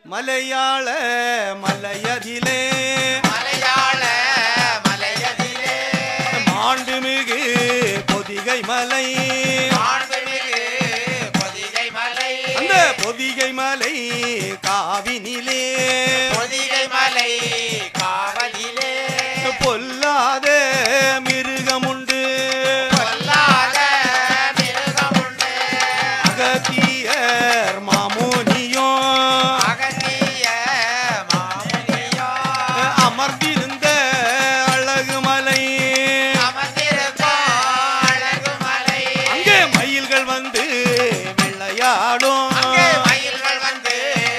மலையாள மலையதிலே மலையாள மலையதிலே மாண்டுமிகு பொதிகை மலை மாண்புமிகு பொதிகை மலை அந்த பொதிகை மலை காவினிலே பொதிகை மலை காவலிலே பொல்லாத மிருகமுண்டு கொல்லாத மிருகமுண்டு அகத்தியர் மாமோனியும் அகத்திய மாமுனியோ அமர்ந்திருந்த அழகு மலை அமர்ந்திருக்கும் அழகு மலை அங்கே மயில்கள் வந்து விளையாடும் அங்கே மயில்கள் வந்து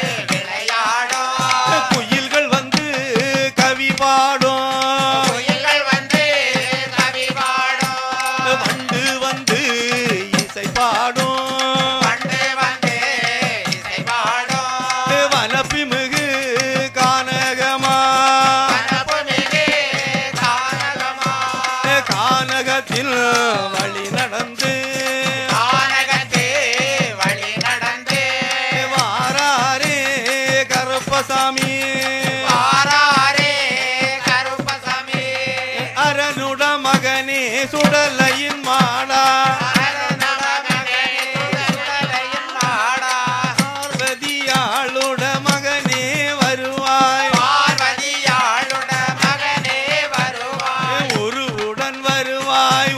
விளையாடும் குயில்கள் வந்து கவி பாடும் குயில்கள் வந்து கவி பாடும் வண்டு வந்து இசை பாடும் பண்டு வந்து இசை பாடும் வனப்பி மிகு கானகமா கனப்புமிகு கானகமா கானகத்தில் வழி நடந்து கானகத்து வழி நடந்து வாராரே கருப்பசாமி வாராரே கருப்பசாமி அரனுட மகனே சுடலையின் மாடா அருணமகனே சுடலையின் மாடா பார்வதியாளுட மகனே வருவாய் பார்வதியாளுட மகனே வருவாய் உருவுடன் வருவாய்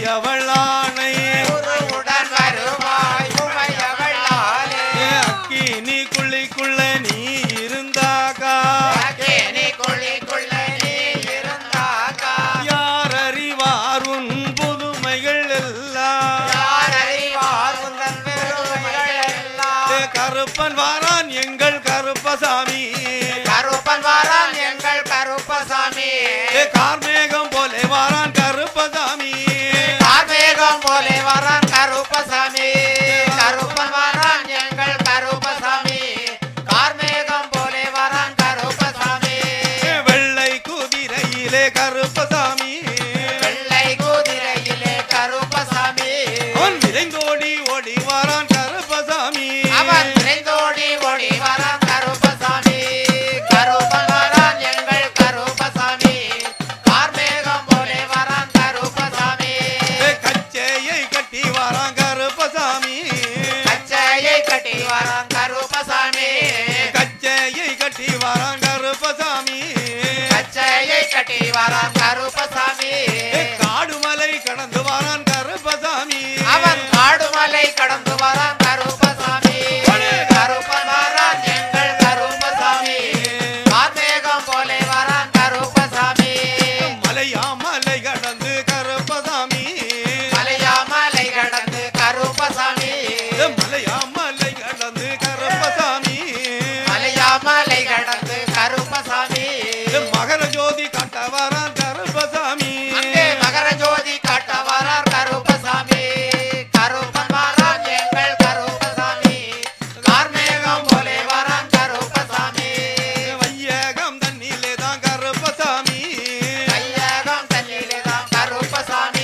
உமையவளானை குருவுடன் வருவாய் உமையவளாலே அக்கினி குழிக்குள்ள நீ இருந்தாக்கா அக்கேணி குழிக்குள்ள நீ இருந்தாக்கா யார் அறிவார் உன் புதுமைகள் எல்லாம் யார் அறிவார் உந்தன் பெருமைகள் எல்லாம் கருப்பன் வாரான் எங்கள் கருப்பசாமி கருப்பன் வாரான் எங்கள் கருப்பசாமி கார்மேகம் போலே வாரான் கருப்பசாமி கார்மேகம் போலே வரான் கருப்பசாமி கருப்பன் வரான் எங்கள் கருப்பசாமி கார்மேகம் போலே வரான் கருப்பசாமி வெள்ளை குதிரையிலே கருப்பசாமி வெள்ளை குதிரையிலே கருப்பசாமி அவன் விரைந்தோடி ஓடி வாரான் கருப்பசாமி அவன் விரைந்தோடி ஓடி வரான் கருப்பசாமி கருப்பன் வரான் எங்கள் கருப்பசாமி கார்மேகம் போலே வரான் கருப்பசாமி கச்சையை கட்டி வாரான் கருப்பசாமி கச்சையை கட்டி வரான் கருப்பசாமி கச்சையை கட்டி வாரான் கருப்பசாமி கச்சையை கட்டி வரான் கருப்பசாமி காடுமலை கடந்து வாரான் கருப்பசாமி அவன் காடுமலை கடந்து வரான் கருப்பசாமி கருப்பன் வரான் எங்கள் கருப்பசாமி கார்மேகம் போலே வரான் கருப்பசாமி மலையா மலை கடந்து கருப்பசாமி மலையா மலை கடந்து கருப்பசாமி மலையா மலை கடந்து கருப்பசாமி மலையா மலை கடந்து கருப்பசாமி மகர ஜோதி காட்ட வாரான் கருப்பசாமி அங்கே மகர ஜோதி காட்ட வரார் கருப்பசாமி கருப்பன் வரான் எங்கள் கருப்பசாமி கார்மேகம் போலே வரான் கருப்பசாமி வையகம் தண்ணிலே தான் கருப்பசாமி கையகம் தண்ணிலே தான் கருப்பசாமி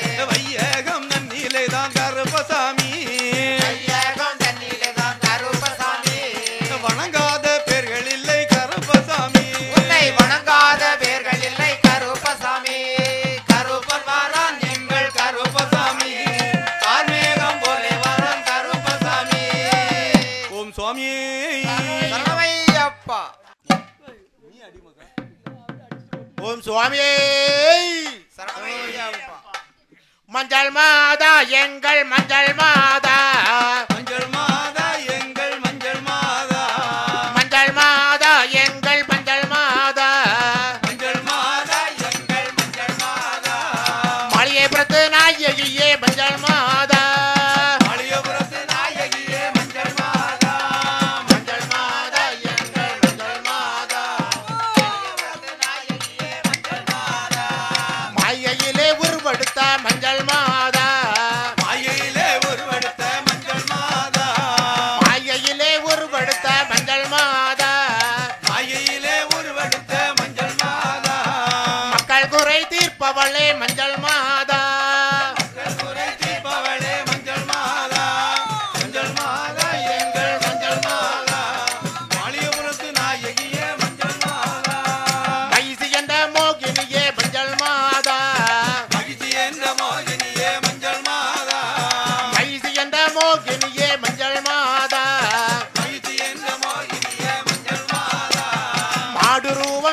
வையகம் தண்ணிலே தான் கருப்பசாமி கையகம் தண்ணிலே தான் கருப்பசாமி வணங்காத பேர்கள் இல்லை கருப்பசாமி உன்னை வணங்காத பேர்கள் இல்லை கருப்பசாமி கருப்பன் வரான் எங்கள் கருப்பசாமி கார்மேகம் போலே வரான் கருப்பசாமி ஓம் சுவாமி சரணமையப்பா ஓம் சுவாமியே சரணமையப்பா மஞ்சள் மாதா எங்கள் மஞ்சள் மாதா மஞ்சள் மாதா எங்கள் மஞ்சள் மாதா மஞ்சள் மாதா எங்கள் மஞ்சள் மாதா மஞ்சள் மாதா எங்கள் மஞ்சள் மாதா மலையபுரத்து நாயகியே மஞ்சள் மாதா மாளிகபுரத்து நாயகியே மஞ்சள் மாதா மஞ்சள் மாதா எங்கள் மஞ்சள் மாதா மாயையிலே உருவெடுத்த மஞ்சள் மாதா மாயையிலே உருவெடுத்த மஞ்சள் மாதா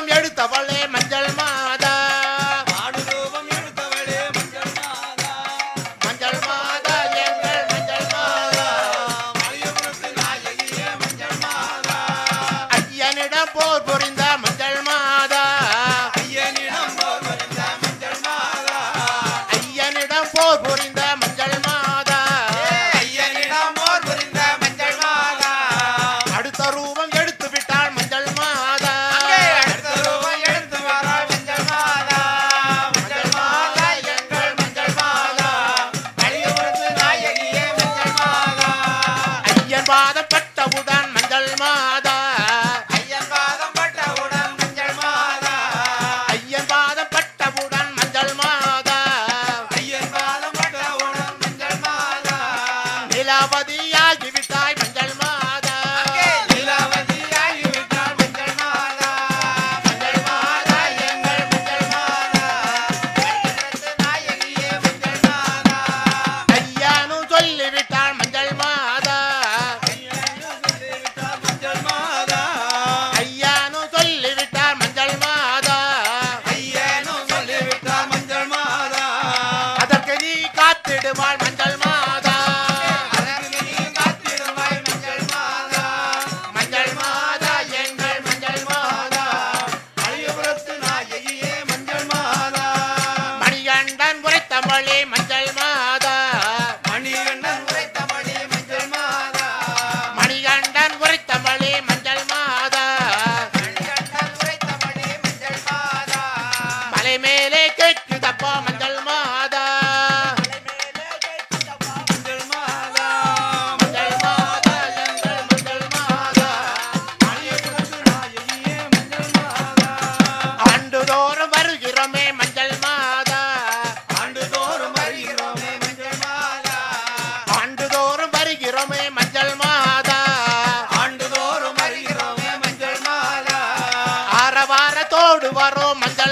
ரூபம் எடுத்தவளே மஞ்சள் மாதா ஆடு ரூபம் எடுத்தவளே மஞ்சள் மாதா மஞ்சள் மாதா எங்கள் மஞ்சள் மாதா மலையபுரத்து நாயகியே மஞ்சள் மாதா ஐயனிடம் போர் புரிந்த மஞ்சள் மாதா ஐயனிடம் போர் புரிந்த மஞ்சள் மாதா ஐயனிடம் போர் புரிந்த மஞ்சள் மாதா ஐயனிடம் போர் புரிந்த மஞ்சள் மாதா அடுத்த ரூபம் எடுத்து விட்டாள் மஞ்சள் மாதா அங்கே அடுத்த ரூபம் எடுத்து வராள் மஞ்சள் மாதா மஞ்சள் மாதா எங்கள் மஞ்சள் மாதா மலையபுரத்து நாயகியே மஞ்சள் மாதா ஐயன் பாதம் பட்டவுடன் மஞ்சள் மாதா ஐயன் பாதம் பட்டவுடன் மஞ்சள் மாதா ஐயன் பாதம் பட்டவுடன் மஞ்சள் மாதா ஐயன் பாதம் பட்டவுடன் மஞ்சள் மாதா நிலாவதியாகி விட்டாய் மஞ்சள் மாதா அங்கே நிலவதியாகி விட்டாள் மஞ்சள் மாதா மஞ்சள் மாதா எங்கள் மஞ்சள் மாதா மலையபுரத்து நாயகியே மஞ்சள் மாதா ஐயானும் சொல்லிவிட்டாள் மஞ்சள் மாதா மஞ்சள் மாதா ஐயானும் சொல்லிவிட்டாள் மஞ்சள் மாதா ஐயனும் சொல்லிவிட்டார் மஞ்சள் மாதா அதற்கு நீ காத்திடுவாள் மஞ்சள் மாதா அதற்கு நீ காத்திடுவாய் மஞ்சள் மாதா மஞ்சள் மாதா எங்கள் மஞ்சள் மாதா மலையபுரத்து நாயகியே மஞ்சள் மாதா மணிகண்டன் உரைத்தமளே மஞ்சள் மாதா மணிகண்டன் உரைத்தபடி மஞ்சள் மாதா மணிகண்டன் உரைத்தமளே மஞ்சள் மாதா மணிகண்டன் உரைத்தபடி மஞ்சள் மாதா மலை மேலே கேட்குதப்பா மஞ்சள் மாதா மஞ்சள் மாதா மஞ்சள் மாதா எங்கள் மஞ்சள் மாதா மலையபுரத்து நாயகியே மஞ்சள் மாதா ஆண்டுதோறும் வருகிறோமே மஞ்சள் மாதா ஆண்டுதோறும் வருகிறோமே மஞ்சள் மாதா ஆண்டுதோறும் வருகிறோமே மஞ்சள் மாதா ஆண்டுதோறும் வருகிறோமே மஞ்சள் மாதா ஆரவாரத்தோடு வரோம் மஞ்சள்